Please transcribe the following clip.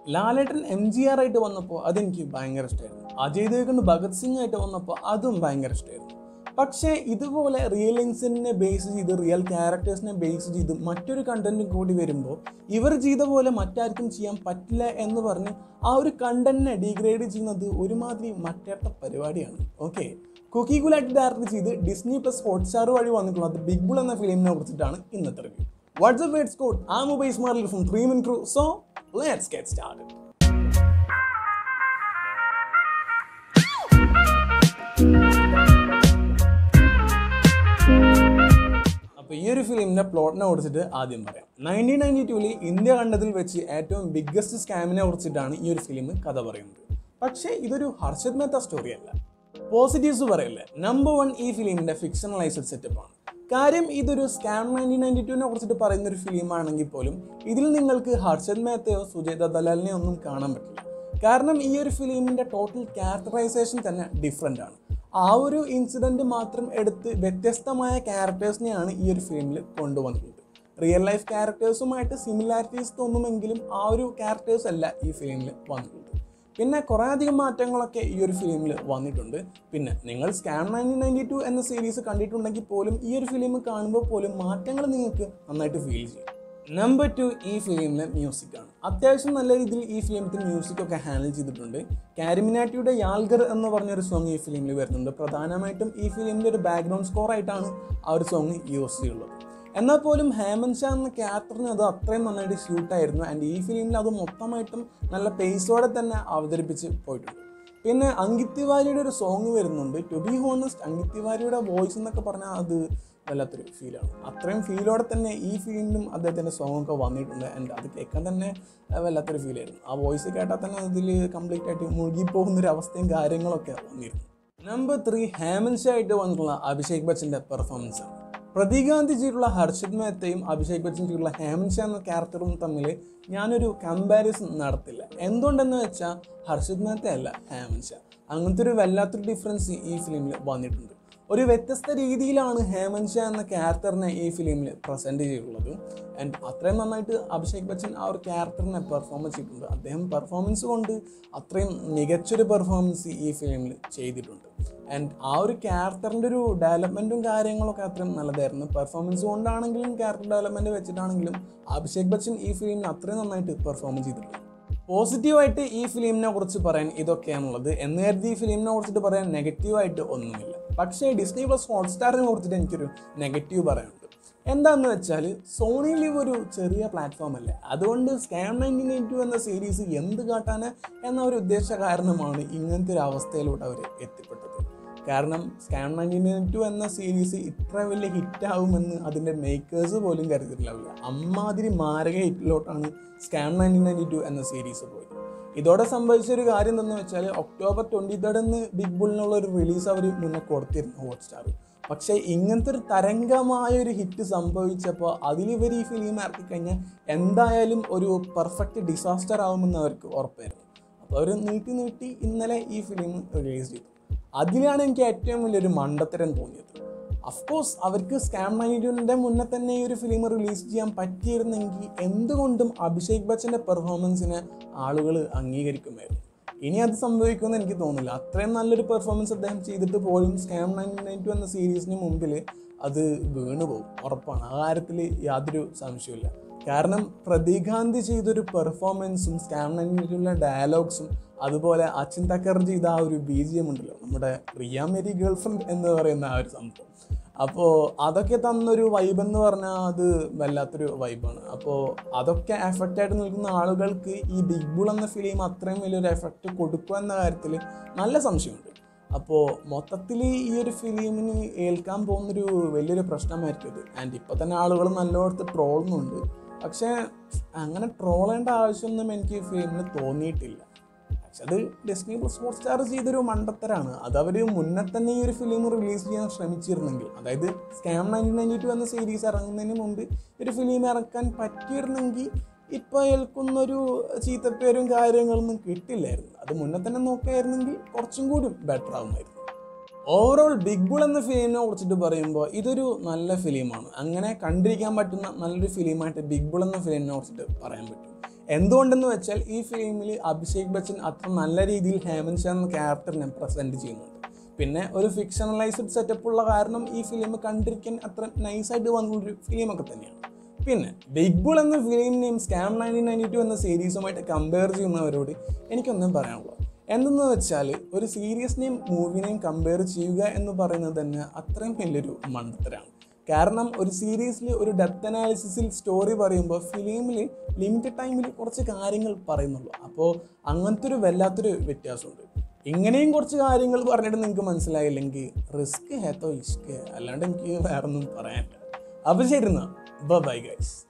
ലാലേട്ടൻ M G R ആയിട്ട് വന്നപ്പോൾ അതെനിക്ക് ഭയങ്കര ഇഷ്ടമായിരുന്നു അജയ് ദേവ്ഗൺ ഭഗത് സിംഗ് ആയിട്ട് വന്നപ്പോൾ അതും ഭയങ്കര ഇഷ്ടമായിരുന്നു പക്ഷേ ഇതുപോലെ റിയൽ ഇൻസിഡൻറ്റിനെ ബേസ് ചെയ്ത് റിയൽ ക്യാരക്ടേഴ്സിനെ ബേസ് ചെയ്ത് മറ്റൊരു കണ്ടന്റും കൂടി വരുമ്പോൾ ഇവർ ചെയ്ത പോലെ മറ്റാർക്കും ചെയ്യാൻ പറ്റില്ല എന്ന് പറഞ്ഞ് ആ ഒരു കണ്ടന്റിനെ ഡീഗ്രേഡ് ചെയ്യുന്നത് ഒരുമാതിരി മറ്റേട്ട പരിപാടിയാണ് ഓക്കെ കുക്കി ഗുലായിട്ട് ഡയറക്ട് ചെയ്ത് ഡിസ്നി പ്ലസ് ഹോട്ട്സ്റ്റാർ വഴി വന്നിട്ടുള്ളത് ബിഗ് ബുൾ എന്ന ഫിലിമിനെ കുറിച്ചിട്ടാണ് ഇന്നത്തെ റിവ്യൂ വാട്സ്ആപ്പ് വേർഡ്സ് കോഡ് ആ mobile smart from three min crew so let's get started അപ്പോൾ ഈ ഒരു ഫിലിമിന്റെ പ്ലോട്ടിനെ കുറിച്ചിട്ട് ആദ്യം പറയാം നയൻറ്റീൻ നയൻറ്റി ടൂവിൽ ഇന്ത്യ കണ്ടതിൽ വെച്ച് ഏറ്റവും ബിഗ്ഗസ്റ്റ് സ്കാമിനെ കുറിച്ചിട്ടാണ് ഈ ഒരു ഫിലിം കഥ പറയുന്നത് പക്ഷേ ഇതൊരു ഹർഷദ് മേത്ത സ്റ്റോറി അല്ല പോസിറ്റീവ്സ് പറയല്ലേ നമ്പർ വൺ ഈ ഫിലിമിന്റെ ഫിക്ഷണലൈസ്ഡ് സെറ്റപ്പ് ആണ് കാര്യം ഇതൊരു സ്കാം നയൻറ്റീൻ നയൻറ്റി ടുവിനെ കുറിച്ചിട്ട് പറയുന്ന ഒരു ഫിലിം ആണെങ്കിൽ പോലും ഇതിൽ നിങ്ങൾക്ക് ഹർഷദ് മേത്തയോ സുജേത ദലാലിനെയോ ഒന്നും കാണാൻ പറ്റില്ല കാരണം ഈ ഒരു ഫിലിമിന്റെ ടോട്ടൽ ക്യാരക്ടറൈസേഷൻ തന്നെ ഡിഫറെൻ്റ് ആണ് ആ ഒരു ഇൻസിഡൻറ്റ് മാത്രം എടുത്ത് വ്യത്യസ്തമായ ക്യാരക്ടേഴ്സിനെയാണ് ഈ ഒരു ഫിലിമിൽ കൊണ്ടുവന്നിട്ടുള്ളത് റിയൽ ലൈഫ് ക്യാരക്ടേഴ്സുമായിട്ട് സിമിലാരിറ്റീസ് തോന്നുമെങ്കിലും ആ ഒരു ക്യാരക്ടേഴ്സ് അല്ല ഈ ഫിലിമിൽ വന്നിട്ടുള്ളത് പിന്നെ കുറേ അധികം മാറ്റങ്ങളൊക്കെ ഈ ഒരു ഫിലിമിൽ വന്നിട്ടുണ്ട് പിന്നെ നിങ്ങൾ സ്കാം നയൻറ്റീൻ നയൻറ്റി ടു എന്ന സീരീസ് കണ്ടിട്ടുണ്ടെങ്കിൽ പോലും ഈ ഒരു ഫിലിം കാണുമ്പോൾ പോലും മാറ്റങ്ങൾ നിങ്ങൾക്ക് നന്നായിട്ട് ഫീൽ ചെയ്യും നമ്പർ ടു ഈ ഫിലിമിലെ മ്യൂസിക് ആണ് അത്യാവശ്യം നല്ല രീതിയിൽ ഈ ഫിലിമത്തിൽ മ്യൂസിക് ഒക്കെ ഹാൻഡിൽ ചെയ്തിട്ടുണ്ട് കാരിമിനാറ്റിയുടെ യാൽഗർ എന്ന് പറഞ്ഞൊരു സോങ് ഈ ഫിലിമിൽ വരുന്നുണ്ട് പ്രധാനമായിട്ടും ഈ ഫിലിമിൻ്റെ ഒരു ബാക്ക്ഗ്രൗണ്ട് സ്കോർ ആയിട്ടാണ് ആ ഒരു സോങ് യൂസ് ചെയ്യുള്ളത് എന്നാൽ പോലും ഹേമന്ത് ഷാ എന്ന ക്യാരക്ടറിന് അത് അത്രയും നന്നായിട്ട് ഷൂട്ടായിരുന്നു ആൻഡ് ഈ ഫിലിമിൽ അത് മൊത്തമായിട്ടും നല്ല പേസോടെ തന്നെ അവതരിപ്പിച്ച് പോയിട്ടുണ്ട് പിന്നെ അങ്കിത് തിവാരിയുടെ ഒരു സോങ് വരുന്നുണ്ട് ടു ബി ഹോണസ്റ്റ് അങ്കിത് തിവാരിയുടെ വോയിസ് എന്നൊക്കെ പറഞ്ഞാൽ അത് വല്ലാത്തൊരു ഫീലാണ് അത്രയും ഫീലോടെ തന്നെ ഈ ഫിലിമിലും അദ്ദേഹത്തിൻ്റെ സോങ് ഒക്കെ വന്നിട്ടുണ്ട് ആൻഡ് അത് കേൾക്കാൻ തന്നെ അഹ് വല്ലാത്തൊരു ഫീലായിരുന്നു ആ വോയിസ് കേട്ടാൽ തന്നെ അതിൽ കംപ്ലീറ്റ് ആയിട്ട് മുഴുകിപ്പോകുന്ന ഒരു അവസ്ഥയും കാര്യങ്ങളൊക്കെ വന്നിരുന്നു നമ്പർ ത്രീ ഹേമന്ത് ഷാ ആയിട്ട് വന്നിട്ടുള്ള അഭിഷേക് ബച്ചൻ്റെ പെർഫോമൻസ് ആണ് പ്രതീകാന്തി ചെയ്തിട്ടുള്ള ഹർഷിത് മേത്തയും അഭിഷേക് ബച്ചൻ ചെയ്തിട്ടുള്ള ഹേമന്ത് ഷാ എന്ന ക്യാരക്ടറും തമ്മിൽ ഞാനൊരു കമ്പാരിസൺ നടത്തില്ല എന്തുകൊണ്ടെന്ന് വെച്ചാൽ ഹർഷിത് മേത്ത അല്ല ഹേമന്ത് ഷാ അങ്ങനത്തെ ഒരു വല്ലാത്തൊരു ഡിഫറൻസ് ഈ ഫിലിമിൽ വന്നിട്ടുണ്ട് ഒരു വ്യത്യസ്ത രീതിയിലാണ് ഹേമന്ത് ഷാ എന്ന ക്യാരക്ടറിനെ ഈ ഫിലിമിൽ പ്രസൻറ്റ് ചെയ്തിട്ടുള്ളത് ആൻഡ് അത്രയും നന്നായിട്ട് അഭിഷേക് ബച്ചൻ ആ ഒരു ക്യാരക്ടറിനെ പെർഫോമൻസ് ചെയ്തിട്ടുണ്ട് അദ്ദേഹം പെർഫോമൻസ് കൊണ്ട് അത്രയും മികച്ചൊരു പെർഫോമൻസ് ഈ ഫിലിമിൽ ചെയ്തിട്ടുണ്ട് ആൻഡ് ആ ഒരു ക്യാരക്ടറിൻ്റെ ഒരു ഡെവലപ്മെൻറ്റും കാര്യങ്ങളൊക്കെ അത്രയും നല്ലതായിരുന്നു പെർഫോമൻസ് കൊണ്ടാണെങ്കിലും ക്യാരക്ടർ ഡെവലപ്മെൻറ്റ് വെച്ചിട്ടാണെങ്കിലും അഭിഷേക് ബച്ചൻ ഈ ഫിലിമിൽ അത്രയും നന്നായിട്ട് പെർഫോം ചെയ്തിട്ടുണ്ട് പോസിറ്റീവായിട്ട് ഈ ഫിലിമിനെ കുറിച്ച് പറയാൻ ഇതൊക്കെയാണുള്ളത് എന്ന് കരുതി ഈ ഫിലിമിനെ കുറിച്ചിട്ട് പറയാൻ നെഗറ്റീവായിട്ട് ഒന്നുമില്ല പക്ഷേ ഡിസ്നി പ്ലസ് ഹോട്ട്സ്റ്റാറിനെ കുറിച്ചിട്ട് എനിക്കൊരു നെഗറ്റീവ് പറയാനുണ്ട് എന്താണെന്ന് വെച്ചാൽ സോണി ലിവ് ഒരു ചെറിയ പ്ലാറ്റ്ഫോം അല്ലേ അതുകൊണ്ട് സ്കാം നയൻറ്റീൻ നയൻ ടു എന്ന സീരീസ് എന്ത് കാട്ടാന് എന്ന ഒരു ഉദ്ദേശ കാരണമാണ് ഇങ്ങനത്തെ ഒരു അവസ്ഥയിലോട്ട് അവർ എത്തിപ്പെട്ടത് കാരണം സ്കാം നയൻറ്റീൻ നയൻ ടു എന്ന സീരീസ് ഇത്ര വലിയ ഹിറ്റാവുമെന്ന് അതിൻ്റെ മേക്കേഴ്സ് പോലും കരുതിയിട്ടുണ്ടാവില്ല അമ്മാതിരി മാരക ഹിറ്റിലോട്ടാണ് സ്കാം നയൻറ്റീൻ നയൻറ്റി ടു എന്ന സീരീസ് പോയത് ഇതോടെ സംഭവിച്ച ഒരു കാര്യം എന്തെന്ന് വെച്ചാൽ ഒക്ടോബർ ട്വൻറ്റി തേർഡിന് ബിഗ് ബുള്ളിനുള്ള ഒരു റിലീസ് അവർ മുന്നേ കൊടുത്തിരുന്നു ഹോട്ട്സ്റ്റാർ പക്ഷേ ഇങ്ങനത്തെ ഒരു തരംഗമായ ഒരു ഹിറ്റ് സംഭവിച്ചപ്പോൾ അതിലിവർ ഈ ഫിലിം ഇറക്കി കഴിഞ്ഞാൽ എന്തായാലും ഒരു പെർഫെക്റ്റ് ഡിസാസ്റ്റർ ആവുമെന്ന് അവർക്ക് ഉറപ്പായിരുന്നു അപ്പോൾ അവർ നീട്ടി നീട്ടി ഇന്നലെ ഈ ഫിലിം റിലീസ് ചെയ്തു അതിലാണ് എനിക്ക് ഏറ്റവും വലിയൊരു മണ്ടത്തരം തോന്നിയത് അഫ്കോഴ്സ് അവർക്ക് സ്കാം നൈൻറ്റീൻ്റെ മുന്നേ തന്നെ ഈ ഒരു ഫിലിം റിലീസ് ചെയ്യാൻ പറ്റിയിരുന്നെങ്കിൽ എന്തുകൊണ്ടും അഭിഷേക് ബച്ചൻ്റെ പെർഫോമൻസിനെ ആളുകൾ അംഗീകരിക്കുമായിരുന്നു ഇനി അത് സംഭവിക്കുമെന്ന് എനിക്ക് തോന്നുന്നില്ല അത്രയും നല്ലൊരു പെർഫോമൻസ് അദ്ദേഹം ചെയ്തിട്ട് പോലും സ്കാം നയൻറ്റി നയൻ ടു എന്ന സീരീസിന് മുമ്പിൽ അത് വീണു പോകും ഉറപ്പാണ് ആ കാര്യത്തിൽ യാതൊരു സംശയമില്ല കാരണം പ്രതീകാന്തി ചെയ്തൊരു പെർഫോമൻസും സ്കാം നയൻറ്റിലുള്ള ഡയലോഗ്സും അതുപോലെ അച്ഛൻ തക്കർ ചെയ്ത ആ ഒരു ബി ജി എം ഉണ്ടല്ലോ നമ്മുടെ റിയ മേരി ഗേൾ ഫ്രണ്ട് എന്ന് പറയുന്ന ആ ഒരു സംഭവം അപ്പോൾ അതൊക്കെ തന്നൊരു വൈബ് എന്ന് പറഞ്ഞാൽ അത് വല്ലാത്തൊരു വൈബാണ് അപ്പോൾ അതൊക്കെ എഫക്റ്റ് ആയിട്ട് നിൽക്കുന്ന ആളുകൾക്ക് ഈ ബിഗ് ബുൾ എന്ന ഫിലിം അത്രയും വലിയൊരു എഫക്റ്റ് കൊടുക്കുക എന്ന കാര്യത്തിൽ നല്ല സംശയമുണ്ട് അപ്പോൾ മൊത്തത്തിൽ ഈ ഒരു ഫിലിമിന് ഏൽക്കാൻ പോകുന്നൊരു വലിയൊരു പ്രശ്നമായിരിക്കും ഇത് ആൻഡ് ഇപ്പോൾ തന്നെ ആളുകൾ നല്ലോടത്ത് ട്രോളുന്നുണ്ട് പക്ഷേ അങ്ങനെ ട്രോളേണ്ട ആവശ്യമൊന്നും എനിക്ക് ഈ ഫിലിമിന് തോന്നിയിട്ടില്ല പക്ഷെ അത് ഡിസ്നി പ്ലസ് ഹോട്ട്സ്റ്റാർ ചെയ്തൊരു മണ്ടത്തരാണ് അത് അവർ മുന്നേ തന്നെ ഈ ഒരു ഫിലിം റിലീസ് ചെയ്യാൻ ശ്രമിച്ചിരുന്നെങ്കിൽ അതായത് സ്കാം നയൻറ്റീൻ നയൻറ്റി ടു എന്ന സീരീസ് ഇറങ്ങുന്നതിന് മുമ്പ് ഒരു ഫിലിം ഇറക്കാൻ പറ്റിയിരുന്നെങ്കിൽ ഇപ്പോൾ ഏൽക്കുന്നൊരു ചീത്തപ്പേരും കാര്യങ്ങളൊന്നും കിട്ടില്ലായിരുന്നു അത് മുന്നേ തന്നെ നോക്കുകയായിരുന്നെങ്കിൽ കുറച്ചും കൂടി ബെറ്റർ ആവുമായിരുന്നു ഓവറോൾ ബിഗ് ബുൾ എന്ന ഫിലിമിനെ കുറിച്ചിട്ട് പറയുമ്പോൾ ഇതൊരു നല്ല ഫിലിമാണ് അങ്ങനെ കണ്ടിരിക്കാൻ പറ്റുന്ന നല്ലൊരു ഫിലിമായിട്ട് ബിഗ് ബുൾ എന്ന ഫിലിമിനെ കുറിച്ചിട്ട് പറയാൻ പറ്റും എന്തുകൊണ്ടെന്ന് വെച്ചാൽ ഈ ഫിലിമിൽ അഭിഷേക് ബച്ചൻ അത്ര നല്ല രീതിയിൽ ഹേമന്ത് ഷാ എന്ന ക്യാരക്ടറിനെ പ്രസൻറ്റ് ചെയ്യുന്നുണ്ട് പിന്നെ ഒരു ഫിക്ഷണലൈസ്ഡ് സെറ്റപ്പ് ഉള്ള കാരണം ഈ ഫിലിം കണ്ടിരിക്കാൻ അത്ര നൈസായിട്ട് വന്നൊരു ഫിലിമൊക്കെ തന്നെയാണ് പിന്നെ ബിഗ് ബുൾ എന്ന ഫിലിമിനെയും സ്കാം നയൻറ്റീൻ നയൻറ്റി ടു എന്ന സീരീസുമായിട്ട് കമ്പയർ ചെയ്യുന്നവരോട് എനിക്കൊന്നും പറയാനുള്ളൂ എന്തെന്ന് വെച്ചാൽ ഒരു സീരീസിനെയും മൂവിനെയും കമ്പയർ ചെയ്യുക എന്ന് പറയുന്നത് തന്നെ അത്രയും വലിയൊരു മണ്ടത്തരാണ് കാരണം ഒരു സീരീസിൽ ഒരു ഡെപ്ത് അനാലിസിസിൽ സ്റ്റോറി പറയുമ്പോൾ ഫിലിമിൽ ലിമിറ്റഡ് ടൈമിൽ കുറച്ച് കാര്യങ്ങൾ പറയുന്നുള്ളൂ അപ്പോൾ അങ്ങനത്തെ ഒരു വല്ലാത്തൊരു വ്യത്യാസമുണ്ട് ഇങ്ങനെയും കുറച്ച് കാര്യങ്ങൾ പറഞ്ഞിട്ട് നിങ്ങൾക്ക് മനസ്സിലായില്ലെങ്കിൽ റിസ്ക് ഹേത്തോ ഇഷ്ക് അല്ലാണ്ട് എനിക്ക് വേറൊന്നും പറയാനില്ല അപ്പോൾ ശരി എന്നാ ബൈ ഗൈസ്